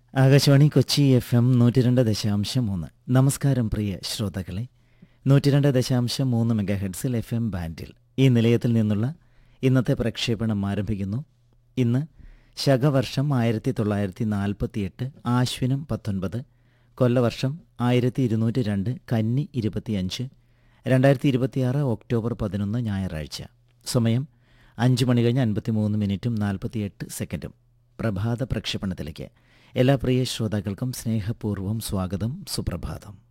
Akashvani Kochi F M നൂറ്റി രണ്ട് ദശാംശം മൂന്ന് നമസ്കാരം പ്രിയ ശ്രോതാക്കളെ നൂറ്റി രണ്ട് ദശാംശം മൂന്ന് മെഗാ ഹെഡ്സിൽ എഫ് എം ബാൻഡിൽ ഈ നിലയത്തിൽ നിന്നുള്ള ഇന്നത്തെ പ്രക്ഷേപണം ആരംഭിക്കുന്നു ഇന്ന് ശകവർഷം ആയിരത്തി തൊള്ളായിരത്തി നാൽപ്പത്തിയെട്ട് ആശ്വിനം പത്തൊൻപത് കൊല്ലവർഷം ആയിരത്തി ഇരുന്നൂറ്റി രണ്ട് കന്നി ഇരുപത്തിയഞ്ച് രണ്ടായിരത്തി ഇരുപത്തിയാറ് ഒക്ടോബർ പതിനൊന്ന് ഞായറാഴ്ച സമയം അഞ്ച് മണി കഴിഞ്ഞ് അൻപത്തി മൂന്ന് മിനിറ്റും നാൽപ്പത്തിയെട്ട് സെക്കൻഡും പ്രഭാത പ്രക്ഷേപണത്തിലേക്ക് എല്ലാ പ്രിയ ശ്രോതാക്കൾക്കും സ്നേഹപൂർവ്വം സ്വാഗതം സുപ്രഭാതം